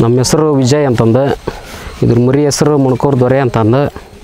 ನಮ್ಮ ಹೆಸರು ವಿಜಯ್ ಅಂತಂದು ಇದ್ರ ಮುರಿ ಹೆಸರು ಮುಣ್ಕೂರು ದೊರೆ ಅಂತಂದು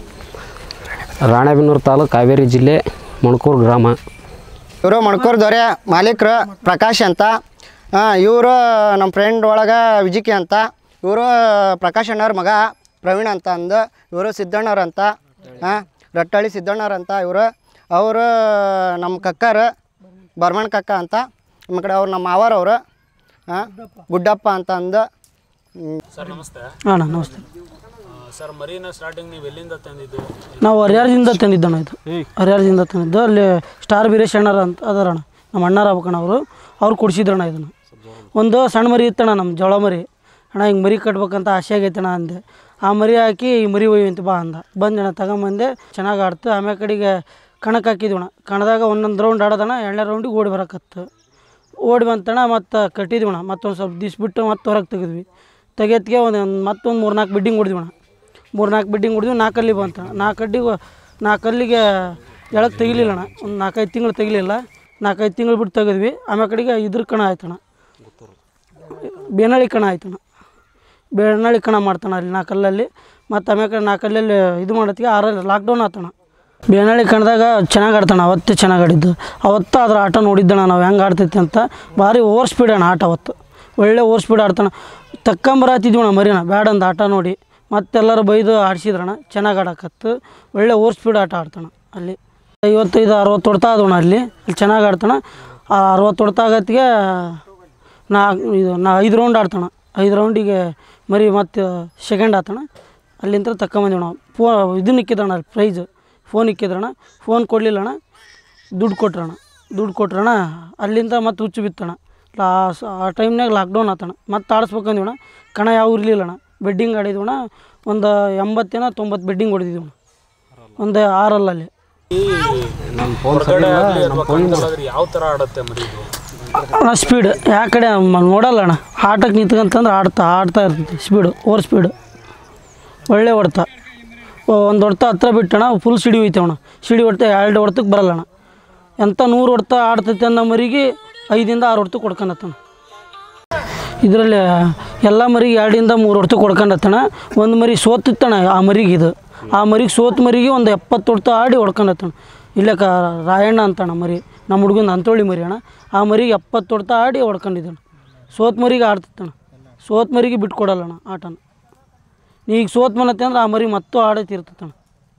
ರಾಣೆಬೆನ್ನೂರು ತಾಲೂಕು ಹಾವೇರಿ ಜಿಲ್ಲೆ ಮುಣ್ಕೂರು ಗ್ರಾಮ ಇವರು ಮಣ್ಕೂರ್ ದೊರೆ ಮಾಲೀಕರು ಪ್ರಕಾಶ್ ಅಂತ ಇವರು ನಮ್ಮ ಫ್ರೆಂಡ್ ಒಳಗೆ ವಿಜಿಕಿ ಅಂತ ಇವರು ಪ್ರಕಾಶ್ ಅಣ್ಣವ್ರ ಮಗ ಪ್ರವೀಣ್ ಅಂತ ಅಂದು ಇವರು ಸಿದ್ದಣ್ಣವ್ರು ಅಂತ ಹಾಂ ರಟ್ಟಳ್ಳಿ ಸಿದ್ದಣ್ಣವ್ರು ಅಂತ ಇವರು ಅವರು ನಮ್ಮ ಕಕ್ಕರು ಬರ್ಮಣ್ ಕಕ್ಕ ಅಂತ ನಮ್ಮ ಕಡೆ ಅವ್ರು ನಮ್ಮ ಮಾವರವರು ಹಾಂ ಗುಡ್ಡಪ್ಪ ಅಂತ ಅಂದು ಸರ್ ನಮಸ್ತೆ ಅಣ್ಣ ನಮಸ್ತೆ ಆ, ಸರ್ ಮರಿನ ಸ್ಟಾರ್ಟಿಂಗ್ ನೀವು ಎಲ್ಲಿಂದ ತಂದಿದ್ದು ನಾವು ಹರಿಹರದಿಂದ ತಂದಿದ್ದಣ್ಣ ಇದು ಹರಿಹರದಿಂದ ತಂದಿದ್ದು ಅಲ್ಲಿ ಸ್ಟಾರ್ ಬೀರೇಶ್ ಅಣ್ಣರ ಅಂತ ಅದಾರಣ್ಣ ನಮ್ಮ ಅಣ್ಣಾರ ಆಗ್ಬೇಕಣ್ಣ ಅವರು ಅವ್ರು ಕುಡಿಸಿದ್ರಣ್ಣ ಇದನ್ನು ಒಂದು ಸಣ್ಣ ಮರಿ ಇತ್ತಣ್ಣ ನಮ್ಮ ಜೋಳ ಮರಿ ಅಣ್ಣ ಹಿಂಗೆ ಮರಿ ಕಟ್ಬೇಕಂತ ಆಸೆ ಆಗೈತಣ್ಣ ಅಂದೆ ಆ ಮರಿ ಹಾಕಿ ಈ ಮರಿ ಒಯ್ಯಂತ ಬಾ ಅಂದ ಬಂದಣ್ಣ ತಗೊಂಬಂದೆ ಚೆನ್ನಾಗಿ ಆಡ್ತು ಆಮೇಲೆ ಕಡೆಗೆ ಕಣಕ್ಕೆ ಹಾಕಿದ್ವಣ್ಣ ಕಣದಾಗ ಒಂದೊಂದು ರೌಂಡ್ ಆಡೋದಣ್ಣ ಎರಡನೇ ರೌಂಡಿಗೆ ಓಡಿ ಬರಕತ್ತು ಓಡಿ ಬಂತಣ್ಣ ಮತ್ತು ಕಟ್ಟಿದ್ವಣ್ಣ ಮತ್ತೊಂದು ಸ್ವಲ್ಪ ದಿವ್ಸ ಬಿಟ್ಟು ಮತ್ತೆ ಹೊರಗೆ ತೆಗೆದ್ವಿ ತೆಗೆತ್ಗೆ ಒಂದು ಮತ್ತೊಂದು ಮೂರು ನಾಲ್ಕು ಬಿಡ್ಡಿಂಗ್ ಹೊಡೆದ್ವಣ್ಣ ಮೂರು ನಾಲ್ಕು ಬಿಡ್ಡಿಂಗ್ ಹೊಡೆದ್ವಿ ನಾಲ್ಕಲ್ಲಿ ಬಂತಣ್ಣ ನಾಲ್ಕಡ್ಡಿಗೆ ನಾಲ್ಕಲ್ಲಿಗೆ ಎಳಕ್ಕೆ ತೆಗಿಲಿಲ್ಲಣ್ಣ ಒಂದು ನಾಲ್ಕೈದು ತಿಂಗಳು ತೆಗಿಲಿಲ್ಲ ನಾಲ್ಕೈದು ತಿಂಗಳು ಬಿಟ್ಟು ತೆಗೆದ್ವಿ ಆಮೇಲೆ ಕಡೆಗೆ ಇದ್ರ ಕಣ ಆಯ್ತಣ್ಣ ಬೇನಳ್ಳಿ ಕಣ ಆಯ್ತಣ್ಣ ಬೇನಳ್ಳಿ ಕಣ ಮಾಡ್ತಾನೆ ಅಲ್ಲಿ ನಾಲ್ಕಲ್ಲಲ್ಲಿ ಮತ್ತು ಆಮೇಲೆ ಕಡೆ ನಾಲ್ಕಲ್ಲಲ್ಲಿ ಇದು ಮಾಡತ್ತಿಗೆ ಆರಲ್ಲಿ ಲಾಕ್ಡೌನ್ ಆತಣ್ಣ ಬೇನಳ್ಳಿ ಕಣದಾಗ ಚೆನ್ನಾಗಿ ಆಡ್ತಾನೆ ಅವತ್ತೇ ಚೆನ್ನಾಗಿ ಆಡಿದ್ದು ಅವತ್ತು ಅದ್ರ ಆಟ ನೋಡಿದ್ದಣ್ಣ ನಾವು ಹೆಂಗೆ ಆಡ್ತೈತಿ ಅಂತ ಭಾರಿ ಓವರ್ ಸ್ಪೀಡ್ ಅಣ್ಣ ಆಟ ಅವತ್ತು ಒಳ್ಳೆ ಓವರ್ ಸ್ಪೀಡ್ ಆಡ್ತಾನೆ ತಕ್ಕಂಬರತ್ತಿದ್ವಣ್ಣ ಮರಿನ ಬ್ಯಾಡ ಅಂದ ಆಟ ನೋಡಿ ಮತ್ತೆಲ್ಲರೂ ಬೈದು ಆಡಿಸಿದ್ರಣ್ಣ ಚೆನ್ನಾಗಿ ಆಡಕತ್ತು ಒಳ್ಳೆ ಓವರ್ ಸ್ಪೀಡ್ ಆಟ ಆಡ್ತಾನೆ ಅಲ್ಲಿ ಐವತ್ತೈದು ಅರವತ್ತು ಹೊಡ್ತಾ ಆದವಣ್ಣ ಅಲ್ಲಿ ಅಲ್ಲಿ ಚೆನ್ನಾಗಿ ಆಡ್ತಾನೆ ಆ ಅರವತ್ತು ಹೊಡ್ತಾ ಆಗತ್ತಿಗೆ ನಾ ಇದು ನಾ ಐದು ರೌಂಡ್ ಆಡ್ತಾನೆ ಐದು ರೌಂಡಿಗೆ ಮರಿ ಮತ್ತು ಸೆಕೆಂಡ್ ಆತಣ ಅಲ್ಲಿಂದ ತಗೊಂಬಂದಿವಿ ನಾವು ಫೋ ಇದನ್ನ ಇಕ್ಕಿದ್ರಣ್ಣ ಅಲ್ಲಿ ಪ್ರೈಜ್ ಫೋನ್ ಇಕ್ಕಿದ್ರಣ್ಣ ಫೋನ್ ಕೊಡಲಿಲ್ಲಣ್ಣ ದುಡ್ಡು ಕೊಟ್ರಣ್ಣ ದುಡ್ಡು ಕೊಟ್ರಣ್ಣ ಅಲ್ಲಿಂದ ಮತ್ತೆ ಹುಚ್ಚು ಬಿತ್ತಣ್ಣ ಲಾಸ್ ಆ ಟೈಮ್ನಾಗ ಲಾಕ್ಡೌನ್ ಆತಣ್ಣ ಮತ್ತೆ ಆಡಿಸ್ಬೇಕಂದಿವಣ್ಣ ಕಣ ಯಾವ ಇರಲಿಲ್ಲಣ್ಣ ಬೆಡ್ಡಿಂಗ್ ಆಡಿದ್ವಣ್ಣ ಒಂದು ಎಂಬತ್ತೇನ ತೊಂಬತ್ತು ಬೆಡ್ಡಿಂಗ್ ಹೊಡೆದಿದ್ವಣ್ಣ ಒಂದು ಆರಲ್ಲಲ್ಲಿ ಹೊರಗಡೆ ಆಗಲಿ ಅಥವಾ ಕಣ್ತಲಾದ್ರೆ ಯಾವ ಥರ ಆಡುತ್ತೆ ಮರಿ ಇದು ಅಣ್ಣ ಸ್ಪೀಡ್ ಯಾವ ಕಡೆ ಮ- ನೋಡಲ್ಲ ಅಣ್ಣ ಆಟಕ್ಕೆ ನಿಂತ್ಕೊಂತಂದ್ರೆ ಆಡ್ತಾ ಆಡ್ತಾ ಇರ್ತೈತಿ ಸ್ಪೀಡು ಓವರ್ ಸ್ಪೀಡು ಒಳ್ಳೆ ಹೊಡ್ತ ಒಂದು ಹೊಡ್ತ ಹತ್ರ ಬಿಟ್ಟಣ ಫುಲ್ ಸಿಡಿ ಹೋಯ್ತವಣ್ಣ ಸಿಡಿ ಹೊಡ್ತ ಎರಡು ಹೊಡ್ತಕ್ಕೆ ಬರಲ್ಲ ಅಣ್ಣ ಎಂಥ ನೂರು ಹೊಡ್ತ ಆಡ್ತೈತೆ ಅನ್ನೋ ಮರಿಗೆ ಐದಿಂದ ಆರು ಹೊಡ್ತ ಕೊಡ್ಕೊಂಡತ್ತಣ್ಣ ಇದರಲ್ಲಿ ಎಲ್ಲ ಮರಿಗೆ ಎರಡರಿಂದ ಮೂರು ಹೊಡ್ತ ಕೊಡ್ಕೊಂಡತ್ತಣ ಒಂದು ಮರಿ ಸೋತಿತ್ತಣ ಆ ಮರಿಗೆ ಇದು ಆ ಮರಿಗೆ ಸೋತ ಮರಿಗೆ ಒಂದು ಎಪ್ಪತ್ತು ಹೊಡ್ತ ಆಡಿ ಹೊಡ್ಕೊಂಡತ್ತಣ ಇಲ್ಲೇ ಕ ರಾಯಣ್ಣ ಅಂತಣ್ಣ ಮರಿ ನಮ್ಮ ಹುಡುಗನ ಅಂತೋಳಿ ಮರಿ ಅಣ್ಣ ಆ ಮರಿಗೆ ಎಪ್ಪತ್ತು ಹೊಡ್ತ ಆಡಿ ಹೊಡ್ಕೊಂಡಿದ್ದಣ ಸೋತ್ ಮರಿಗೆ ಆಡ್ತಿತ್ತಣ್ಣ ಸೋತ್ ಮರಿಗೆ ಬಿಟ್ಕೊಡಲ್ಲಣ್ಣ ಆಟನ ಈಗ ಸೋತ್ ಮನತ್ತೆ ಅಂದ್ರೆ ಆ ಮರಿ ಮತ್ತೂ ಆಡತಿರ್ತೈತಣ್ಣ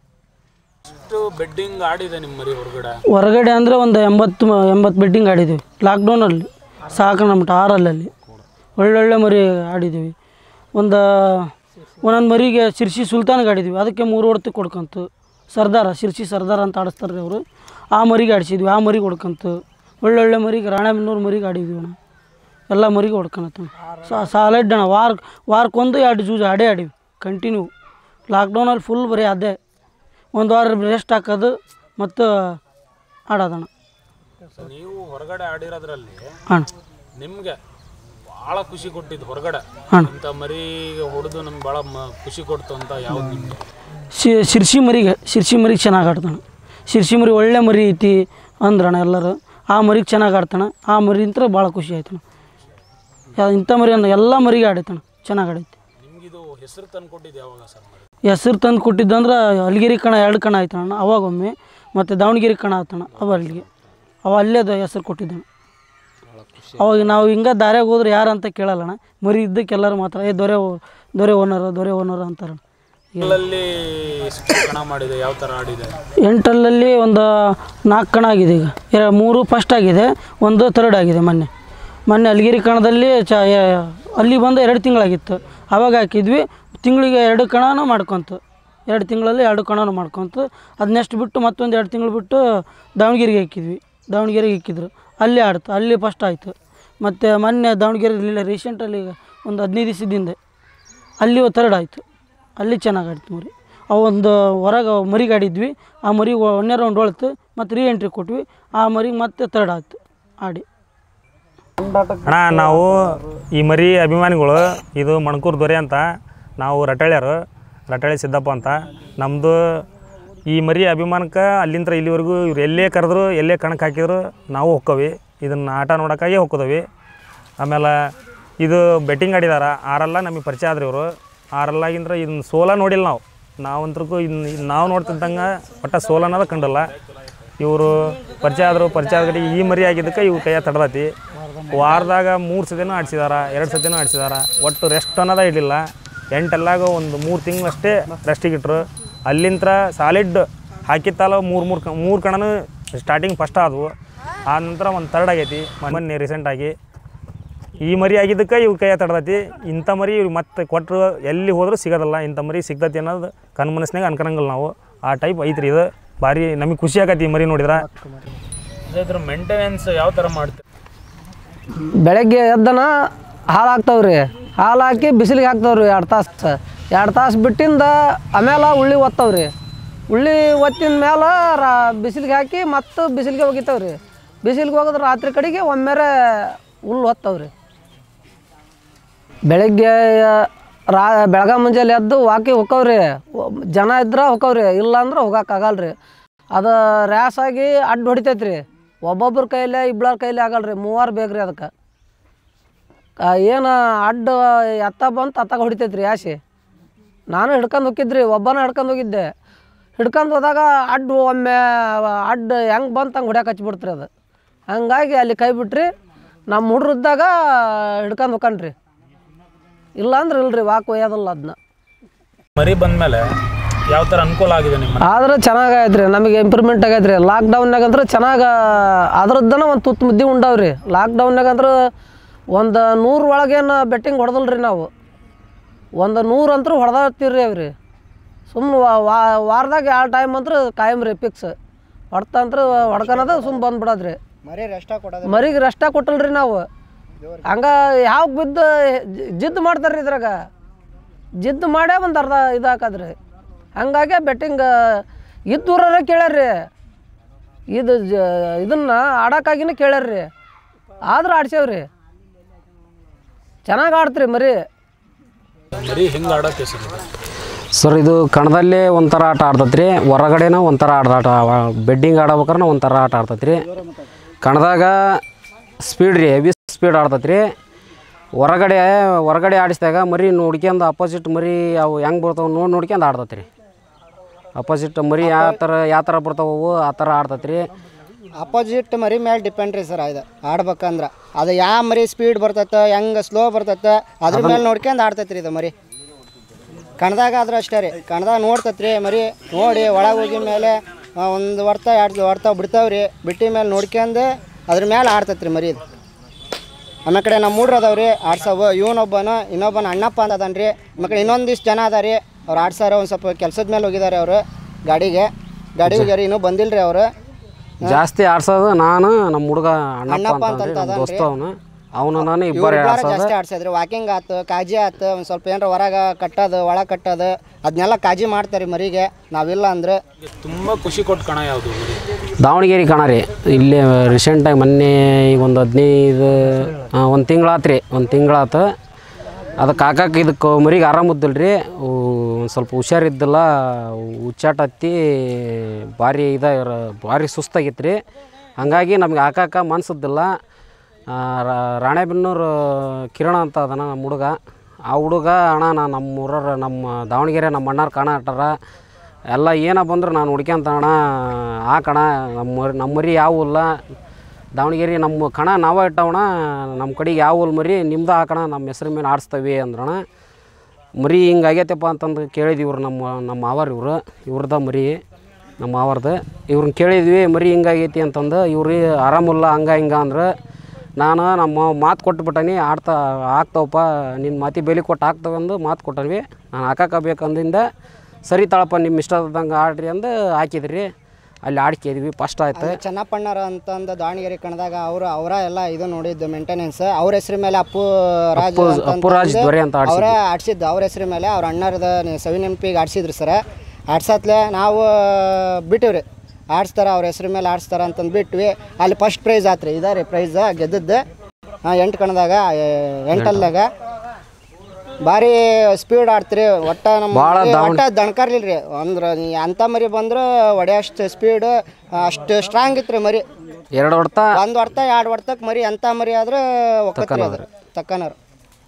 ಎಷ್ಟು ಬೆಡ್ಡಿಂಗ್ ಆಡಿದೆ ನಿಮ್ಮ ಮರಿ ಹೊರಗಡೆ ಹೊರಗಡೆ ಅಂದರೆ ಒಂದು ಎಂಬತ್ತು ಮ- ಎಂಬತ್ತು ಬೆಡ್ಡಿಂಗ್ ಆಡಿದ್ದೀವಿ ಲಾಕ್ಡೌನಲ್ಲಿ ಸಾಕು ನಮ್ಮ ಆರಲ್ಲಲ್ಲಿ ಒಳ್ಳೊಳ್ಳೆ ಮರಿ ಆಡಿದ್ದೀವಿ ಒಂದು ಒಂದೊಂದು ಮರಿಗೆ ಶಿರ್ಸಿ ಸುಲ್ತಾನ್ಗೆ ಆಡಿದ್ವಿ ಅದಕ್ಕೆ ಮೂರು ಹೊಡ್ತು ಕೊಡ್ಕಂತು ಸರ್ದಾರ ಶಿರ್ಸಿ ಸರ್ದಾರ ಅಂತ ಆಡಿಸ್ತಾರೆ ರೀ ಅವರು ಆ ಮರಿಗೆ ಆಡಿಸಿದ್ವಿ ಆ ಮರಿಗೆ ಹೊಡ್ಕಂತು ಒಳ್ಳೊಳ್ಳೆ ಮರಿಗೆ ರಾಣೆಬೆನ್ನೂರು ಮರಿಗೆ ಆಡಿದ್ವಿ ಅಣ್ಣ ಎಲ್ಲ ಮರಿಗೆ ಹೊಡ್ಕೊಳತ್ತ ಸಾಲಡ್ ಅಣ್ಣ ವಾರ ವಾರಕ್ಕೊಂದು ಎರಡು ಜೂಜ್ ಆಡೇ ಆಡಿವಿ ಕಂಟಿನ್ಯೂ ಲಾಕ್ಡೌನಲ್ಲಿ ಫುಲ್ ಬರೀ ಅದೇ ಒಂದು ವಾರ ರೆಸ್ಟ್ ಹಾಕೋದು ಮತ್ತು ಆಡೋದಣ್ಣ ನೀವು ಹೊರಗಡೆ ಆಡಿರೋದ್ರಲ್ಲಿ ಅಣ್ಣ ನಿಮಗೆ ಭಾಳ ಖುಷಿ ಕೊಟ್ಟಿದ್ದು ಹೊರಗಡೆ ಅಣ್ಣ. ಇಂಥ ಮರಿಗೆ ಹೊಡೆದು ನಮ್ಗೆ ಭಾಳ ಮ- ಖುಷಿ ಕೊಡ್ತು ಅಂತ ಯಾವ್ದು ನಿಮಗೆ ಶಿ ಶಿರ್ಸಿ ಮರಿಗೆ ಶಿರ್ಸಿ ಮರಿಗೆ ಚೆನ್ನಾಗಿ ಆಡ್ತಾನೆ ಶಿರ್ಸಿ ಮರಿ ಒಳ್ಳೆ ಮರಿ ಐತಿ ಅಂದ್ರಣ್ಣ ಎಲ್ಲರೂ ಆ ಮರಿಗೆ ಚೆನ್ನಾಗಿ ಆಡ್ತಾನೆ ಆ ಮರಿ ಅಂತ ಭಾಳ ಖುಷಿ ಆಯ್ತಣ್ಣ ಯಾ- ಇಂಥ ಮರಿ ಅಂದ ಎಲ್ಲ ಮರಿಗೆ ಆಡೈತಣ್ಣ ಚೆನ್ನಾಗಿ ಆಡೈತಿ ನಿಮಗಿದು ಹೆಸರು ತಂದು ಕೊಟ್ಟಿದ್ದು ಯಾವಾಗ ಸರ್ ಮರಿ ಹೆಸರು ತಂದು ಕೊಟ್ಟಿದ್ದಂದ್ರೆ ಅಲ್ಗಿರಿ ಕಣ ಎರಡು ಕಣ ಆಯ್ತಣ್ಣ ಅವಾಗೊಮ್ಮೆ ಮತ್ತು ದಾವಣಗೆರೆ ಕಣ ಆತಣ್ಣ ಅವ ಅಲ್ಲಿಗೆ ಅವ ಅಲ್ಲೇ ಅದು ಹೆಸರು ಕೊಟ್ಟಿದ್ದಾನೆ ಅವಾಗ ನಾವು ಹಿಂಗೆ ದಾರ್ಯಾಗ ಹೋದ್ರೆ ಯಾರು ಅಂತ ಕೇಳಲ್ಲಣ್ಣ ಮರಿ ಇದ್ದಕ್ಕೆ ಎಲ್ಲರೂ ಮಾತ್ರ ಏ ದೊರೆ ಓ- ದೊರೆ ಓನರ್ ದೊರೆ ಓನರ್ ಅಂತಾರೆ ಇಲ್ಲಲ್ಲಿ ಎಷ್ಟು ಕಣ ಮಾಡಿದೆ ಯಾವ ಥರ ಆಡಿದೆ ಎಂಟಲ್ಲಲ್ಲಿ ಒಂದು ನಾಲ್ಕು ಕಣ ಆಗಿದೆ ಈಗ ಎರ- ಮೂರು ಫಸ್ಟ್ ಆಗಿದೆ ಒಂದು ಥರ್ಡ್ ಆಗಿದೆ ಮೊನ್ನೆ ಮೊನ್ನೆ ಅಲ್ಗಿರಿ ಕಣದಲ್ಲಿ ಚ ಯ- ಅಲ್ಲಿ ಬಂದು ಎರಡು ತಿಂಗಳಾಗಿತ್ತು ಆವಾಗ ಹಾಕಿದ್ವಿ ತಿಂಗಳಿಗೆ ಎರಡು ಕಣನೂ ಮಾಡ್ಕೊಂತು ಎರಡು ತಿಂಗಳಲ್ಲಿ ಎರಡು ಕಣನೂ ಮಾಡ್ಕೊಂತು ಅದನ್ನೆಷ್ಟು ಬಿಟ್ಟು ಮತ್ತೊಂದು ಎರಡು ತಿಂಗಳು ಬಿಟ್ಟು ದಾವಣಗೆರೆಗೆ ಹಾಕಿದ್ವಿ ದಾವಣಗೆರೆಗೆ ಹಾಕಿದ್ರು ಅಲ್ಲಿ ಆಡ್ತು ಅಲ್ಲಿ ಫಸ್ಟ್ ಆಯಿತು ಮತ್ತು ಮೊನ್ನೆ ದಾವಣಗೆರೆ ರೀಸೆಂಟಲ್ಲಿ ಈಗ ಒಂದು ಹದಿನೈದು ದಿವಸದ ಹಿಂದೆ ಅಲ್ಲಿ ಥರ್ಡ್ ಆಯಿತು ಅಲ್ಲಿ ಚೆನ್ನಾಗಿ ಆಡ್ತು ಮರಿ ಅವು ಒಂದು ಹೊರಗೆ ಮರಿಗೆ ಆಡಿದ್ವಿ ಆ ಮರಿ ಒಂದನೇ ರೌಂಡ್ ಹೊಳ್ತು ಮತ್ತು ರೀ ಎಂಟ್ರಿ ಕೊಟ್ವಿ ಆ ಮರಿಗೆ ಮತ್ತೆ ಥರ್ಡ್ ಆಯ್ತು ಆಡಿ ಅಣ್ಣ ನಾವು ಈ ಮರಿ ಅಭಿಮಾನಿಗಳು ಇದು ಮಣಕೂರು ದೊರೆ ಅಂತ ನಾವು ರಟಾಳ್ಯರು ರಟಾಳಿ ಸಿದ್ದಪ್ಪ ಅಂತ ನಮ್ಮದು ಈ ಮರಿ ಅಭಿಮಾನಕ್ಕೆ ಅಲ್ಲಿಂದ ಇಲ್ಲಿವರೆಗೂ ಇವ್ರು ಎಲ್ಲೇ ಕರೆದ್ರು ಎಲ್ಲೇ ಕಣಕ್ಕೆ ಹಾಕಿದ್ರು ನಾವು ಹೋಕ್ಕವಿ ಇದನ್ನು ಆಟ ನೋಡೋಕ್ಕಾಗಿ ಹೋಗ್ಕೋದವಿ ಆಮೇಲೆ ಇದು ಬೆಟ್ಟಿಂಗ್ ಆಡಿದಾರ ಆರೆಲ್ಲ ನಮಗೆ ಪರಿಚಯ ಆದ್ರಿ ಇವರು ಆರೆಲ್ಲಾಗಿಂದ್ರೆ ಇದನ್ನ ಸೋಲ ನೋಡಿಲ್ಲ ನಾವು ನಾವಂತ್ರಕ್ಕೂ ಇನ್ನು ನಾವು ನೋಡ್ತಿದ್ದಂಗೆ ಒಟ್ಟು ಸೋಲ ಅನ್ನೋದು ಕಂಡಲ್ಲ ಇವರು ಪರಿಚಯ ಆದರು ಪರಿಚಯ ಆದ್ರಿ ಈ ಮರಿ ಆಗಿದ್ದಕ್ಕೆ ಇವ್ರ ಕೈಯ ತಡದತಿ ವಾರದಾಗ ಮೂರು ಸತಿನೂ ಆಡ್ಸಿದಾರ ಎರಡು ಸತಿನೂ ಆಡ್ಸಿದಾರ ಒಟ್ಟು ರೆಸ್ಟ್ ಅನ್ನೋದೇ ಇಡಲಿಲ್ಲ ಎಂಟೆಲ್ಲಾಗ ಒಂದು ಮೂರು ತಿಂಗಳಷ್ಟೇ ರೆಸ್ಟಿಗೆ ಇಟ್ರು ಅಲ್ಲಿಂದ ಸಾಲಿಡ್ ಹಾಕಿತ್ತಲ್ಲ ಮೂರು ಮೂರು ಕ ಮೂರು ಕಣನು ಸ್ಟಾರ್ಟಿಂಗ್ ಫಸ್ಟ್ ಆದವು ಆ ನಂತರ ಒಂದು ತರ್ಡ್ ಆಗೈತಿ ಮೊನ್ನೆ ರೀಸೆಂಟಾಗಿ ಈ ಮರಿ ಆಗಿದ್ದಕ್ಕೆ ಇವ್ರ ಕೈಯ ತಡ್ದೈತಿ ಇಂಥ ಮರಿ ಇವ್ರು ಮತ್ತೆ ಕೊಟ್ಟರು ಎಲ್ಲಿ ಹೋದರೂ ಸಿಗೋದಲ್ಲ ಇಂಥ ಮರಿ ಸಿಗ್ತೈತಿ ಅನ್ನೋದು ಕಣ್ಮನಸ್ನಾಗ ಅನ್ಕೊಳಂಗಿಲ್ಲ ನಾವು ಆ ಟೈಪ್ ಐತ್ರಿ ಇದು ಭಾರಿ ನಮಗೆ ಖುಷಿ ಆಗತ್ತೆ ಈ ಮರಿ ನೋಡಿದ್ರೆ ಇದ್ರ ಮೇಂಟೆನೆನ್ಸ್ ಯಾವ ಥರ ಮಾಡ್ತೀವಿ ಬೆಳಗ್ಗೆ ಎದ್ದನ ಹಾಲು ಹಾಕ್ತಾವ್ರಿ ಹಾಲು ಹಾಕಿ ಬಿಸಿಲಿಗೆ ಹಾಕ್ತಾವ್ರಿ ಎರಡು ತಾಸು ಎರಡು ತಾಸು ಬಿಟ್ಟಿಂದ ಆಮೇಲೆ ಉಳ್ಳಿ ಒತ್ತವ್ರಿ ಉಳ್ಳಿ ಒತ್ತಿನ ಮೇಲೆ ರಾ ಬಿಸಿಲಿಗೆ ಹಾಕಿ ಮತ್ತು ಬಿಸಿಲಿಗೆ ಒಗಿತಾವ್ರಿ ಬಿಸಿಲಿಗೆ ಹೋಗಿದ್ರೆ ರಾತ್ರಿ ಕಡೆಗೆ ಒಮ್ಮೆರೆ ಹುಲ್ಲು ಹೊತ್ತವ್ರಿ ಬೆಳಗ್ಗೆ ರಾ ಬೆಳಗ ಮುಂಜಾನೆ ಎದ್ದು ವಾಕಿ ಹೋಕ್ಕವ್ರಿ ಜನ ಇದ್ರೆ ಹೋಕ್ಕವ್ರಿ ಇಲ್ಲ ಅಂದ್ರೆ ಹೋಗೋಕ್ಕಾಗಲ್ರಿ ಅದು ರ್ಯಾಸ್ ಆಗಿ ಅಡ್ಡ ಹೊಡಿತೈತೆ ರೀ ಒಬ್ಬೊಬ್ರ ಕೈಲೇ ಇಬ್ಬರ ಕೈಲೇ ಆಗಲ್ರಿ ಮೂವಾರು ಬೇಕ್ರಿ ಅದಕ್ಕೆ ಏನು ಅಡ್ಡ ಎತ್ತ ಬಂತು ಅತ್ತಾಗ ಹೊಡಿತೈತೆ ರೀ ಯಾಸಿ ನಾನು ಹಿಡ್ಕೊಂಡು ಹೋಗಿದ್ರಿ ಒಬ್ಬನ ಹಿಡ್ಕೊಂಡು ಹೋಗಿದ್ದೆ ಹಿಡ್ಕೊಂಡು ಹೋದಾಗ ಅಡ್ಡ ಒಮ್ಮೆ ಅಡ್ಡ ಹೆಂಗೆ ಬಂತು ಹಂಗೆ ಹೊಡ್ಯಾಕೆ ಹಚ್ಬಿಡ್ತ್ರಿ ಅದು ಹಂಗಾಗಿ ಅಲ್ಲಿ ಕೈ ಬಿಟ್ರಿ ನಮ್ಮ ಹುಡ್ರಿದ್ದಾಗ ಹಿಡ್ಕೊಂಡು ಹೋಕನ್ರಿ ಇಲ್ಲಾಂದ್ರೆ ಇಲ್ರಿ ವಾಕ್ ಒಯ್ಯೋದಿಲ್ಲ ಅದನ್ನ ಮರಿ ಬಂದ್ಮೇಲೆ ಯಾವ ಥರ ಅನುಕೂಲ ಆಗಿದೆ ನಿಮ್ಮ ಆದ್ರೆ ಚೆನ್ನಾಗೈತೆ ರೀ ನಮಗೆ ಇಂಪ್ರೂವ್ಮೆಂಟ್ ಆಗೈತೆ ರೀ ಲಾಕ್ಡೌನ್ನಾಗ ಅಂದ್ರೆ ಚೆನ್ನಾಗಿ ಅದ್ರದ್ದನ ಒಂದು ತುತ್ತು ಮುದ್ದೆ ಉಂಡಾವ್ರಿ ಲಾಕ್ಡೌನ್ನಾಗ ಅಂದ್ರೆ ಒಂದು ನೂರು ಒಳಗೇನು ಬೆಟ್ಟಿಂಗ್ ಹೊಡೆದಲ್ಲ ರೀ ನಾವು ಒಂದು ನೂರು ಅಂತೂ ಹೊಡೆದಾಡ್ತೀವಿ ಅವ್ರಿ ಸುಮ್ಮನೆ ವಾರದಾಗ ಎರಡು ಟೈಮ್ ಅಂದ್ರೆ ಕಾಯಂ ರೀ ಫಿಕ್ಸ್ ಹೊಡ್ತಂತ್ರ ಹೊಡ್ಕೊಳೋದು ಸುಮ್ಮನೆ ಬಂದ್ಬಿಡೋದ್ರಿ ಮರಿ ರೆಸ್ಟ ಕೊಡೋದು ಮರಿಗೆ ರೆಸ್ಟ ಕೊಟ್ಟಲ್ರಿ ನಾವು ಹಂಗ ಯಾವ ಬಿದ್ದು ಜಿದ್ದು ಮಾಡ್ತಾರೆ ರೀ ಇದ್ರಾಗ ಜಿದ್ದು ಮಾಡೇ ಒಂದು ಅರ್ಧ ಇದು ಹಾಕದ್ರಿ ಹಂಗಾಗಿ ಬೆಟ್ಟಿಂಗ್ ಇದ್ದೂರ ಕೇಳ್ಯಾರ್ರಿ ಇದು ಜ ಇದನ್ನ ಆಡೋಕ್ಕಾಗಿನ ಕೇಳ್ಯಾರ್ರಿ ಆದ್ರೆ ಆಡ್ಸೇವ್ರಿ ಚೆನ್ನಾಗಿ ಆಡ್ತ್ರಿ ಮರಿ ಮರಿ ಹೆಂಗೆ ಆಡೋಕೆ ಸಿಗುತ್ತೆ ಸರ್ ಇದು ಕಣದಲ್ಲೇ ಒಂಥರ ಆಟ ಆಡ್ತೈತೆ ರೀ ಹೊರಗಡೆನ ಒಂಥರ ಆಟ ಆಟ ಬೆಡ್ಡಿಂಗ್ ಆಡ್ಬೇಕಾರೆ ಒಂಥರ ಆಟ ಆಡ್ತೈತೆ ರೀ ಕಣದಾಗ ಸ್ಪೀಡ್ ರೀ ಹೆವಿ ಸ್ಪೀಡ್ ಆಡ್ತೈತೆ ರೀ ಹೊರಗಡೆ ಹೊರಗಡೆ ಆಡಿಸಿದಾಗ ಮರಿ ನೋಡ್ಕ್ಯಂದು ಅಪೋಸಿಟ್ ಮರಿ ಅವು ಹೆಂಗೆ ಬರ್ತಾವೆ ನೋಡಿ ನೋಡ್ಕ್ಯಂದು ಆಡ್ತೈತೆ ರೀ ಅಪೋಸಿಟ್ ಮರಿ ಯಾವ ಥರ ಯಾವ ಥರ ಬರ್ತಾವೆ ಅವು ಆ ಥರ ಆಡ್ತೈತೆ ರೀ ಅಪೋಸಿಟ್ ಮರಿ ಮೇಲೆ ಡಿಪೆಂಡ್ ರೀ ಸರ್ ಇದು ಆಡ್ಬೇಕಂದ್ರೆ ಅದು ಯಾವ ಮರಿ ಸ್ಪೀಡ್ ಬರ್ತೈತೆ ಹೆಂಗೆ ಸ್ಲೋ ಬರ್ತೈತೆ ಅದ್ರ ಮೇಲೆ ನೋಡ್ಕೊಂಡು ಆಡ್ತೈತೆ ರೀ ಇದು ಮರಿ ಕಣದಾಗ ಆದ್ರೆ ಅಷ್ಟೇ ರೀ ಕಣದಾಗ ನೋಡ್ತೈತೆ ರೀ ಮರಿ ನೋಡಿ ಒಳಗೆ ಹೋಗಿ ಮೇಲೆ ಒಂದು ಹೊಡ್ತ ಎರಡು ಹೊಡ್ತ ಬಿಡ್ತಾವೆ ರೀ ಬಿಟ್ಟಿ ಮೇಲೆ ನೋಡ್ಕೊಂಡು ಅದ್ರ ಮೇಲೆ ಆಡ್ತೈತೆ ರೀ ಮರಿ ಇದು ಆಮೇಲೆ ಕಡೆ ನಮ್ಮ ಮೂಡ್ರು ಅದಾವ ರೀ ಆಡ್ಸವು ಇವನೊಬ್ಬನ ಇನ್ನೊಬ್ಬನ ಅಣ್ಣಪ್ಪ ಅಂತ ಅದಾನ ರೀ ಆಮೇಲೆ ಇನ್ನೊಂದಿಷ್ಟು ಜನ ಅದ ರೀ ಅವ್ರು ಆಡ್ಸಾರ ಒಂದು ಸ್ವಲ್ಪ ಕೆಲಸದ ಮೇಲೆ ಹೋಗಿದ್ದಾರೆ ಅವರು ಗಾಡಿಗೆ ಗಾಡಿ ಹೋಗ್ಯಾರ ಇನ್ನೂ ಬಂದಿಲ್ಲ ರೀ ಅವರು ಜಾಸ್ತಿ ಆಡ್ಸೋದು ನಾನು ನಮ್ಮ ಹುಡುಗ ಅಣ್ಣಪ್ಪ ಅಣ್ಣಪ್ಪ ಅಂತ ಅಂತ ನಮ್ಮ ಅದಾನ್ರಿ. ದೋಸ್ತ ಅವನು ಅವನು ನಾನು ಇಬ್ಬರೇ ಇವ್ರಿಬ್ರು ಆಡ್ಸೋದು ಜಾಸ್ತಿ ಆಡ್ಸಿದ್ರಿ ವಾಕಿಂಗ್ ಆತು ಕಾಜಿ ಆತು ಒಂದು ಸ್ವಲ್ಪ ಏನಾರ ಹೊರಗೆ ಕಟ್ಟೋದು ಒಳ ಕಟ್ಟೋದು ಅದನ್ನೆಲ್ಲ ಕಾಜಿ ಮಾಡ್ತಾರೆ ಮರಿಗೆ ನಾವಿಲ್ಲ ಅಂದ್ರೆ ತುಂಬ ಖುಷಿ ಕೊಟ್ಟು ಕಣ ಯಾವುದು ಮರಿ ದಾವಣಗೆರೆ ಕಣ ರೀ ಇಲ್ಲಿ ರೀಸೆಂಟಾಗಿ ಮೊನ್ನೆ ಈಗ ಒಂದು ಹದಿನೈದು ಒಂದು ತಿಂಗಳಾತು ರೀ ಒಂದು ತಿಂಗಳಾತು ಅದಕ್ಕೆ ಹಾಕಕ್ಕೆ ಇದಕ್ಕೆ ಮರಿಗೆ ಆರಾಮದ್ದಿಲ್ಲ ರೀ ಒಂದು ಸ್ವಲ್ಪ ಹುಷಾರಿದ್ದಿಲ್ಲ ಹುಚ್ಚಾಟ ಹತ್ತಿ ಭಾರಿ ಇದ ಭಾರಿ ಸುಸ್ತಾಗಿತ್ತು ರೀ ಹಾಗಾಗಿ ನಮ್ಗೆ ಹಾಕಕ್ಕೆ ಮನ್ಸದ್ದಿಲ್ಲ ಆ, ರಾ- ರಾಣೆಬೆನ್ನೂರು ಕಿರಣ ಅಂತ ಅದನ ನಮ್ಮ ಹುಡುಗ ಆ ಹುಡುಗ ಅಣ್ಣ ನಾನು ನಮ್ಮ ಊರವ್ರ ನಮ್ಮ ದಾವಣಗೆರೆ ನಮ್ಮ ಅಣ್ಣಾರು ಕಾಣ ಆಟಾರ ಎಲ್ಲ ಏನ ಬಂದ್ರು ನಾನು ಹುಡ್ಕ್ಯಂತ ಅಣ್ಣ ಆ ಕಣ ನಮ್ಮ ಮರಿ ನಮ್ಮ ಮರಿ ಯಾವ ಇಲ್ಲ ದಾವಣಗೆರೆ ನಮ್ಮ ಕಣ ನಾವೇ ಇಟ್ಟವಣ ನಮ್ಮ ಕಡೆಗೆ ಯಾವ ಹುಲ್ ಮರಿ ನಿಮ್ದು ಹಾಕಣ ನಮ್ಮ ಹೆಸ್ರ ಮೇಲೆ ಆಡಿಸ್ತೇವೆ ಅಂದ್ರಣ ಮರಿ ಹಿಂಗೆ ಆಗೈತಪ್ಪ ಅಂತಂದು ಕೇಳಿದ್ವಿ ಇವ್ರು ನಮ್ಮ ನಮ್ಮ ಮಾವಾರ ಇವರು ಇವ್ರದ ಮರಿ ನಮ್ಮ ಮಾವಾರ್ದು ಇವ್ರನ್ನ ಕೇಳಿದ್ವಿ ಮರಿ ಹಿಂಗಾಗೈತಿ ಅಂತಂದು ಇವ್ರು ಆರಾಮಿಲ್ಲ ಹಂಗ ಹಿಂಗ ಅಂದ್ರೆ ನಾನು ನಮ್ಮ ಮಾತು ಕೊಟ್ಬಿಟ್ಟನಿ ಆಡ್ತಾ ಆಗ್ತಾವಪ್ಪ ನಿನ್ನ ಮಾತಿ ಬೆಲೆ ಕೊಟ್ಟು ಹಾಕ್ತಾವಂದು ಮಾತು ಕೊಟ್ಟನ್ವಿ ನಾನು ಹಾಕಬೇಕಂದಿಂದ ಸರಿ ತಾಳಪ್ಪ ನಿಮ್ಮ ಇಷ್ಟದಂಗೆ ಆಡ್ರಿ ಅಂದು ಹಾಕಿದ್ರಿ ಅಲ್ಲಿ ಆಡ್ಕಿದ್ವಿ ಫಸ್ಟ್ ಆಯ್ತು ಅಲ್ಲಿ ಚೆನ್ನಪ್ಪಣ್ಣರ ಅಂತಂದು ದಾವಣಗೆರೆ ಕಣದಾಗ ಅವರು ಅವರ ಎಲ್ಲ ಇದು ನೋಡಿದ್ದು ಮೇಂಟೆನೆನ್ಸ್ ಅವ್ರ ಹೆಸ್ರ ಮೇಲೆ ಅಪ್ಪು ರಾಜ್ ಅಪ್ಪು- ಅಂತ ಅಪ್ಪು ರಾಜ್ ಅಂತಂದು ದೊರೆ ಅಂತ ಆಡ್ಸಿದ್ರು. ಅವರೇ ಆಡ್ಸಿದ್ದು ಅವ್ರ ಹೆಸ್ರ ಮೇಲೆ ಅವ್ರ ಅಣ್ಣರದ ಸವಿ ನೆನಪಿಗೆ ಆಡ್ಸಿದ್ರು ಸರ ಆಡ್ಸತ್ಲೆ ನಾವು ಬಿಟ್ಟಿವ್ರಿ ಆಡಿಸ್ತಾರ ಅವ್ರ ಹೆಸ್ರ ಮೇಲೆ ಆಡಿಸ್ತಾರ ಅಂತಂದು ಬಿಟ್ವಿ ಅಲ್ಲಿ ಫಸ್ಟ್ ಪ್ರೈಸ್ ಆತ್ರಿ ಇದ ರೀ ಪ್ರೈಸ್ ಗೆದ್ದದ್ದು ಹಾಂ ಎಂಟು ಕಣದಾಗ ಎಂಟಲ್ದಾಗ ಭಾರಿ ಸ್ಪೀಡ್ ಆಡ್ತೀರಿ ಒಟ್ಟ ನಮ್ಮ ಭಾಳ ಮರಿ ದಾವಣ- ಒಟ್ಟ ದಣ್ಕರ್ಲಿಲ್ಲ ರೀ ಅಂದ್ರೆ ನೀ ಅಂಥ ಮರಿ ಬಂದ್ರೆ ಹೊಡೆಯೋಷ್ಟು ಸ್ಪೀಡ್ ಅಷ್ಟು ಸ್ಟ್ರಾಂಗ್ ಇತ್ತು ರೀ ಮರಿ ಎರಡು ಹೊಡ್ತಾ ಒಂದು ಹೊಡ್ತ ಎರಡು ಹೊಡ್ತಕ್ಕೆ ಮರಿ ಎಂಥ ಮರಿ ಆದ್ರೆ ಒಕ್ಕತ್ರಿ ಅದು ತಕ್ಕನರು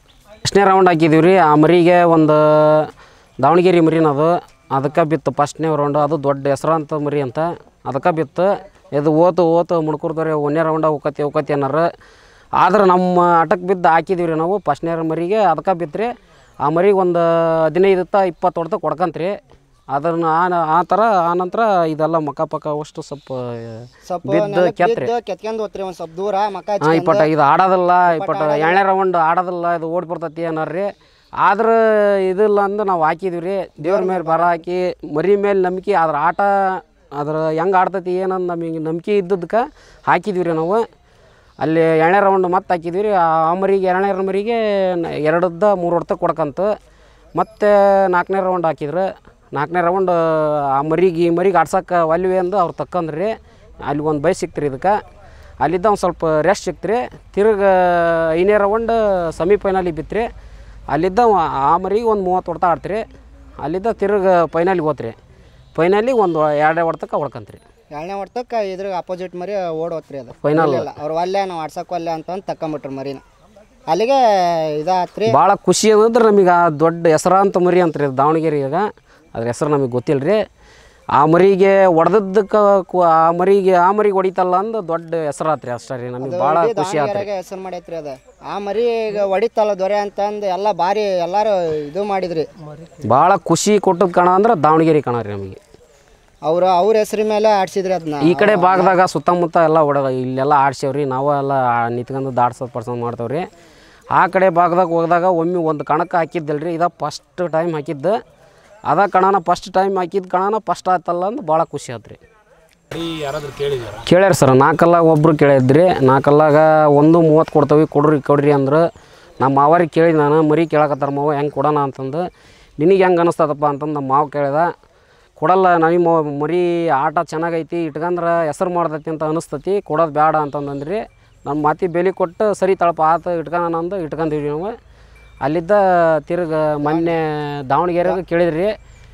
ಫಸ್ಟ್ನೇ ರೌಂಡ್ ಹಾಕಿದ್ದೀವಿ ರೀ ಆ ಮರಿಗೆ ಒಂದು ದಾವಣಗೆರೆ ಮರಿನ ಅದು ಅದಕ್ಕೆ ಬಿತ್ತು ಫಸ್ಟ್ನೇ ರೌಂಡ್ ಅದು ದೊಡ್ಡ ಹೆಸರಾಂತ ಮರಿ ಅಂತ ಅದಕ್ಕೆ ಬಿತ್ತು ಇದು ಓತು ಓತು ಮುಡ್ಕೊಡ್ತಾರೆ ಒಂದನೇ ರೌಂಡ ಹೋಗತಿ ಹೋಗತಿ ಅನ್ನಾರ ಆದ್ರೆ ನಮ್ಮ ಆಟಕ್ಕೆ ಬಿದ್ದು ಹಾಕಿದೀವಿ ರೀ ನಾವು ಫಸ್ಟ್ನೇ ಮರಿಗೆ ಅದಕ್ಕೆ ಬಿತ್ತು ರೀ ಆ ಮರಿಗೆ ಒಂದು ಹದಿನೈದು ತ ಇಪ್ಪತ್ತು ಹೊಡ್ತ ಕೊಡ್ಕಂತ್ರಿ ಅದನ್ನು ಆ ಆ ಥರ ಆ ನಂತರ ಇದೆಲ್ಲ ಮಕ್ಕ ಪಕ್ಕ ಅಷ್ಟು ಸ್ವಲ್ಪ ಸ್ವಲ್ಪ ಬಿದ್ದು ನೆಲಕ್ಕೆ ಕೆತ್ರಿ ಬಿದ್ದು ಕೆತ್ಕೊಂಡು ಹೋತ್ರಿ ಒಂದು ಸ್ವಲ್ಪ ದೂರ ಮಕ್ಕ ಹಾಂ ಹಚ್ಕೊಂಡು ಇಪ್ಪಟ್ಟು ಇದು ಆಡೋದಿಲ್ಲ ಇಪ್ಪಟ್ಟು ಎರಡನೇ ರೌಂಡ್ ಆಡೋದಿಲ್ಲ ಇದು ಓಡಿ ಬರ್ತೈತಿ ಅನ್ನೋರಿ ಆದ್ರೆ ಇದಿಲ್ಲ ಅಂದು ನಾವು ಹಾಕಿದ್ವಿ ರೀ ದೇವ್ರ ಮೇಲೆ ಬರ ಹಾಕಿ ಮರಿ ಮೇಲೆ ನಂಬಿಕೆ ಅದ್ರ ಆಟ ಅದ್ರ ಹೆಂಗೆ ಆಡ್ತೈತಿ ಏನಂದು ನಮಗೆ ನಂಬಿಕೆ ಇದ್ದದಕ್ಕೆ ಹಾಕಿದ್ವಿ ರೀ ನಾವು ಅಲ್ಲಿ ಎರಡನೇ ರೌಂಡ್ ಮತ್ತೆ ಹಾಕಿದ್ವಿ ರೀ ಆ ಮರಿಗೆ ಎರಡನೇ ಮರಿಗೆ ನ- ಎರಡದ್ದ ಮೂರು ಹೊಡ್ತ ಕೊಡ್ಕಂತ ಮತ್ತು ನಾಲ್ಕನೇ ರೌಂಡ್ ಹಾಕಿದ್ರು ನಾಲ್ಕನೇ ರೌಂಡ್ ಆ ಮರಿಗೆ ಈ ಮರಿಗೆ ಆಡ್ಸಕ್ಕೆ ಒಲ್ವಿ ಅಂದು ಅವ್ರು ತಕ್ಕಂದ್ರಿ ಅಲ್ಲಿ ಒಂದು ಬೈ ಸಿಕ್ತ್ರಿ ಇದಕ್ಕೆ ಅಲ್ಲಿದ್ದ ಒಂದು ಸ್ವಲ್ಪ ರೆಸ್ಟ್ ಸಿಕ್ತ್ರಿ ತಿರ್ಗ ಐದನೇ ರೌಂಡ್ ಸೆಮಿಫೈನಲಿಗೆ ಬಿತ್ರಿ ಅಲ್ಲಿದ್ದ ಅವ- ಆ ಮರಿಗೆ ಒಂದು ಮೂವತ್ತು ಹೊಡ್ತ ಆಡ್ತೀರಿ ಅಲ್ಲಿದ್ದ ತಿರ್ಗ ಫೈನಲಿಗೆ ಹೋತ್ರಿ ಫೈನಲಿಗೆ ಒಂದು ಎರಡೇ ಹೊಡ್ತಕ್ಕೆ ಹೊಡ್ಕಂತ್ರಿ ಎರಡನೇ ಹೊಡ್ತಕ್ಕೆ ಇದ್ರ ಅಪೋಸಿಟ್ ಮರಿ ಓಡೋತ್ರಿ ಅದು Final. ಇಲ್ಲ ಅವ್ರು ಒಲ್ಲೆ ನಾವು ಆಡ್ಸಕ್ಕೆ ಒಲ್ಲೆ ಅಂತಂದು ತಕೊಂಬಿಟ್ರು ಮರಿನ ಅಲ್ಲಿಗೆ ಇದಾತ್ರಿ ಭಾಳ ಖುಷಿ ಅಂದ್ರೆ ನಮಗೆ ಆ ದೊಡ್ಡ ಹೆಸರಾಂತ ಮರಿ ಅಂತ್ರಿ ಇದು ದಾವಣಗೆರೆಯಾಗ ಅದ್ರ ಹೆಸರು ನಮಗೆ ಗೊತ್ತಿಲ್ಲ ರೀ ಆ ಮರಿಗೆ ಹೊಡೆದದ್ದಕ್ಕೆ ಆ ಮರಿಗೆ ಆ ಮರಿಗೆ ಹೊಡಿತಲ್ಲ ಅಂದು ದೊಡ್ಡ ಹೆಸರಾತ್ರಿ ಅಷ್ಟೇ ರೀ ನಮಗೆ ಭಾಳ ಇಡೀ ಖುಷಿ ಆತ್ರಿ ದಾವಣಗೆರೆಗೆ ಹೆಸರು ಮಾಡೈತ್ರಿ ಅದು ಆ ಮರಿ ಈಗ ಹೊಡಿತಲ್ಲ ದೊರೆ ಅಂತಂದು ಎಲ್ಲ ಭಾರಿ ಎಲ್ಲರೂ ಇದು ಮಾಡಿದ್ರಿ ಭಾಳ ಖುಷಿ ಕೊಟ್ಟದ ಕಣ ಅಂದ್ರೆ ದಾವಣಗೆರೆ ಕಣ ರೀ ನಮಗೆ ಅವ್ರು ಅವ್ರ ಹೆಸ್ರ ಮೇಲೆ ಆಡ್ಸಿದ್ರಿ ಅದನ್ನ ಈ ಕಡೆ ಭಾಗದಾಗ ಸುತ್ತಮುತ್ತ ಎಲ್ಲ ಹೊಡ ಇಲ್ಲೆಲ್ಲ ಆಡ್ಸೇವ್ರಿ ನಾವು ಎಲ್ಲ ನಿಂತ್ಕೊಂಡು ದಾಡ್ಸೋದು ಪಡ್ಸೋದು ಮಾಡ್ತೇವ್ರಿ ಆ ಕಡೆ ಭಾಗದಾಗ ಹೋದಾಗ ಒಮ್ಮೆ ಒಂದು ಕಣಕ್ಕೆ ಹಾಕಿದ್ದಲ್ರಿ ಇದ ಫಸ್ಟ್ ಟೈಮ್ ಹಾಕಿದ್ದು ಅದ ಕಣನ ಫಸ್ಟ್ ಟೈಮ್ ಹಾಕಿದ ಕಣನ ಫಸ್ಟ್ ಆಯ್ತಲ್ಲ ಅಂದು ಭಾಳ ಖುಷಿ ಆತ್ರಿ ಮರಿ ಯಾರಾದ್ರೂ ಕೇಳಿದಾರ ಕೇಳ್ಯಾರ ಸರ್ ನಾಲ್ಕಲ್ಲಾಗ ಒಬ್ರು ಕೇಳಿದ್ರಿ ನಾಲ್ಕಲ್ಲಾಗ ಒಂದು ಮೂವತ್ತು ಕೊಡ್ತೇವೆ ಕೊಡ್ರಿ ಕೊಡ್ರಿ ಅಂದ್ರೆ ನಮ್ಮ ಮಾವರಿಗೆ ಕೇಳಿದ ನಾನು ಮರಿ ಕೇಳಕತ್ತಾರ ಮಾವ ಹೆಂಗೆ ಕೊಡೋಣ ಅಂತಂದು ನಿನಗೆ ಹೆಂಗೆ ಅನಿಸ್ತದಪ್ಪ ಅಂತಂದು ನಮ್ಮ ಮಾವ ಕೇಳಿದ ಕೊಡಲ್ಲ ನನಗೆ ಮೊ ಮರಿ ಆಟ ಚೆನ್ನಾಗೈತಿ ಇಟ್ಕಂದ್ರೆ ಹೆಸರು ಮಾಡ್ತೈತಿ ಅಂತ ಅನಿಸ್ತತಿ ಕೊಡೋದು ಬೇಡ ಅಂತಂದ್ರಿ ನಮ್ಮ ಮಾತಿ ಬೆಲೆ ಕೊಟ್ಟು ಸರಿ ತಳಪ ಆತ ಇಟ್ಕೊಳ್ಳೋಣ ಅಂದು ಇಟ್ಕೊಂತೀವಿ ನಾವು ಅಲ್ಲಿದ್ದ ತಿರ್ಗ ಮೊನ್ನೆ ದಾವಣಗೆರೆಗೆ ಕೇಳಿದ್ರಿ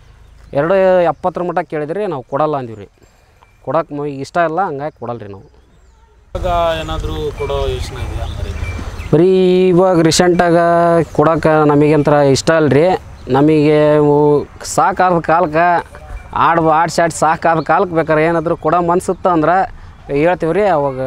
ಎರಡು ಎಪ್ಪತ್ತರ ಮಟ್ಟ ಕೇಳಿದ್ರಿ ನಾವು ಕೊಡಲ್ಲ ಅಂದಿವಿ ರೀ ಕೊಡಕ್ಕೆ ಮ ಇಷ್ಟ ಇಲ್ಲ ಹಂಗಾಗಿ ಕೊಡಲ್ರಿ ನಾವು ಇವಾಗ ಏನಾದರೂ ಕೊಡೋ ಯೋಚನೆ ಇದೆಯಾ ಮರಿ ಬರೀ ಇವಾಗ ರೀಸೆಂಟಾಗ ಕೊಡೋಕೆ ನಮಗಂತರ ಇಷ್ಟ ಅಲ್ರಿ ನಮಗೆ ಸಾಕಾದ ಕಾಲಕ್ಕೆ ಆಡ್ ಆಡ್ಸಿ ಆಡ್ಸಿ ಸಾಕಾದ ಕಾಲಕ್ಕೆ ಬೇಕಾರೆ ಏನಾದರೂ ಕೊಡೋ ಮನ್ಸುತ್ತ ಅಂದ್ರೆ ಹೇಳ್ತೀವಿ ರೀ ಅವಾಗ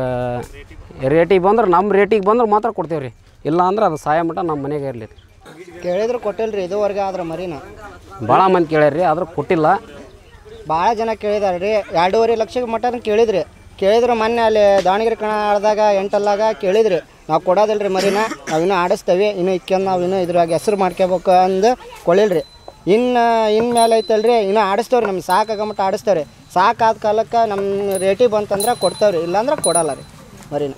ರೇಟಿಗೆ ಬಂದ್ರೆ ನಮ್ಮ ರೇಟಿಗೆ ಬಂದ್ರೆ ಮಾತ್ರ ಕೊಡ್ತೀವಿ ರೀ ಇಲ್ಲ ಅಂದ್ರೆ ಅದು ಸಹಾಯ ಮಟ್ಟ ನಮ್ಮ ಮನೆಗೆ ಇರಲಿ ರೀ ಕೇಳಿದ್ರು ಕೊಟ್ಟಿಲ್ರಿ ಇದುವರೆಗೆ ಆದ್ರೆ ಮರಿನ ಭಾಳ ಮಂದಿ ಕೇಳ್ಯಾರ ಆದರೂ ಕೊಟ್ಟಿಲ್ಲ ಭಾಳ ಜನ ಕೇಳಿದಾರೆ ರೀ ಎರಡೂವರೆ ಲಕ್ಷಕ್ಕೆ ಮಟನ್ ಕೇಳಿದ್ರಿ ಕೇಳಿದ್ರು ಮೊನ್ನೆ ಅಲ್ಲಿ ದಾವಣಗೆರೆ ಕಣ ಆಡ್ದಾಗ ಎಂಟಲ್ಲಾಗ ಕೇಳಿದ್ರಿ ನಾವು ಕೊಡೋದಿಲ್ಲ ರೀ ಮರಿನ ನಾವು ಇನ್ನೂ ಆಡಿಸ್ತೇವೆ ಇನ್ನೂ ಇಕ್ಕೊಂಡು ನಾವು ಇನ್ನೂ ಇದ್ರಾಗ ಹೆಸ್ರು ಮಾಡ್ಕೋಬೇಕು ಅಂದು ಕೊಳಿಲ್ರಿ ಇನ್ನು ಇನ್ನು ಮೇಲೆ ಐತಲ್ರಿ ಇನ್ನೂ ಆಡಿಸ್ತೇವೆ ರೀ ನಮ್ಗೆ ಸಾಕಾಗ ಮಟ್ಟ ಆಡಿಸ್ತೇವೆ ರೀ ಸಾಕಾದ ಕಾಲಕ್ಕೆ ನಮ್ಮ ರೇಟಿಗೆ ಬಂತಂದ್ರೆ ಕೊಡ್ತೇವೆ ರೀ ಇಲ್ಲಾಂದ್ರೆ ಕೊಡಲ್ಲ ರೀ ಮರಿನ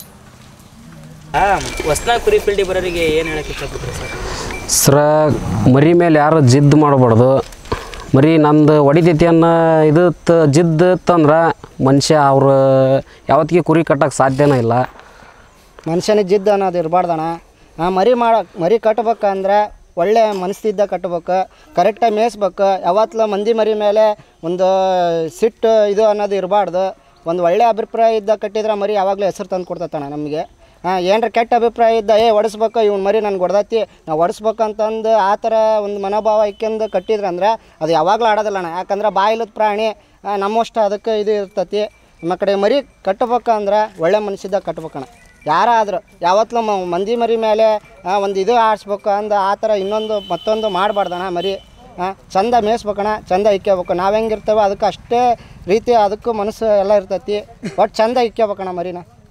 ಹೊಸ್ನಾಗ್ ಕುರಿ ಫೀಲ್ಡಿಗೆ ಬರೋರಿಗೆ ಏನು ಹೇಳಕ್ಕೆ ಇಷ್ಟಪಡ್ತೀರಿ ಸರ್ ಸರ ಮರಿ ಮೇಲೆ ಯಾರು ಜಿದ್ದು ಮಾಡಬಾರ್ದು ಮರಿ ನಂದು ಹೊಡಿತೈತಿ ಅನ್ನೋ ಇದು ಜಿದ್ದು ಇತ್ತಂದ್ರೆ ಮನುಷ್ಯ ಅವ್ರು ಯಾವತ್ತಿಗೆ ಕುರಿ ಕಟ್ಟಕ್ಕೆ ಸಾಧ್ಯನೇ ಇಲ್ಲ ಮನುಷ್ಯನಿಗೆ ಜಿದ್ದು ಅನ್ನೋದು ಇರಬಾರ್ದಣ್ಣ ಆ ಮರಿ ಮಾಡ ಮರಿ ಕಟ್ಬೇಕಂದ್ರೆ ಒಳ್ಳೆ ಮನಸ್ಸಿದ್ದ ಕಟ್ಬೇಕು ಕರೆಕ್ಟಾಗಿ ಮೇಯಿಸ್ಬೇಕು ಯಾವತ್ತಲ ಮಂದಿ ಮರಿ ಮೇಲೆ ಒಂದು ಸಿಟ್ಟು ಇದು ಅನ್ನೋದು ಇರಬಾರ್ದು ಒಂದು ಒಳ್ಳೆ ಅಭಿಪ್ರಾಯ ಇದ್ದ ಕಟ್ಟಿದ್ರೆ ಮರಿ ಯಾವಾಗಲೂ ಹೆಸರು ತಂದು ಕೊಡ್ತೈತಣ್ಣ ನಮಗೆ ಹಾಂ ಏನರ ಕೆಟ್ಟ ಅಭಿಪ್ರಾಯ ಇದ್ದ ಏ ಹೊಡಿಸ್ಬೇಕು ಇವ್ನ ಮರಿ ನನ್ಗೆ ಹೊಡೆದೈತಿ ನಾವು ಹೊಡಿಸ್ಬೇಕಂತಂದು ಆ ಥರ ಒಂದು ಮನೋಭಾವ ಇಕ್ಕೊಂಡು ಕಟ್ಟಿದ್ರೆ ಅಂದ್ರೆ ಅದು ಯಾವಾಗಲೂ ಆಡೋದಿಲ್ಲ ಅಣ್ಣ ಯಾಕಂದ್ರೆ ಬಾಯಿಲದ ಪ್ರಾಣಿ ಆ, ನಮ್ಮಷ್ಟು ಅದಕ್ಕೆ ಇದು ಇರ್ತೈತಿ ನಮ್ಮ ಕಡೆ ಮರಿ ಕಟ್ಬೇಕಂದ್ರೆ ಒಳ್ಳೆ ಮನಸ್ಸಿದ್ದ ಕಟ್ಬೇಕಣ್ಣ ಯಾರಾದರೂ ಯಾವತ್ತೂ ಮಂದಿ ಮರಿ ಮೇಲೆ ಒಂದು ಇದು ಆಡಿಸ್ಬೇಕು ಅಂದ ಆ ಥರ ಇನ್ನೊಂದು ಮತ್ತೊಂದು ಮಾಡಬಾರ್ದಣ್ಣ ಮರಿ ಹಾಂ ಚಂದ ಮೇಯಿಸ್ಬೇಕಣ್ಣ ಚಂದ ಇಕ್ಕೋಬೇಕು ನಾವು ಹೆಂಗಿರ್ತೇವೆ ಅದಕ್ಕೆ ಅಷ್ಟೇ ರೀತಿ ಅದಕ್ಕೂ ಮನಸ್ಸು ಎಲ್ಲ ಇರ್ತೈತಿ ಒಟ್ಟು ಚಂದ ಇಕ್ಕೋಬೇಕಣ್ಣ ಮರಿನ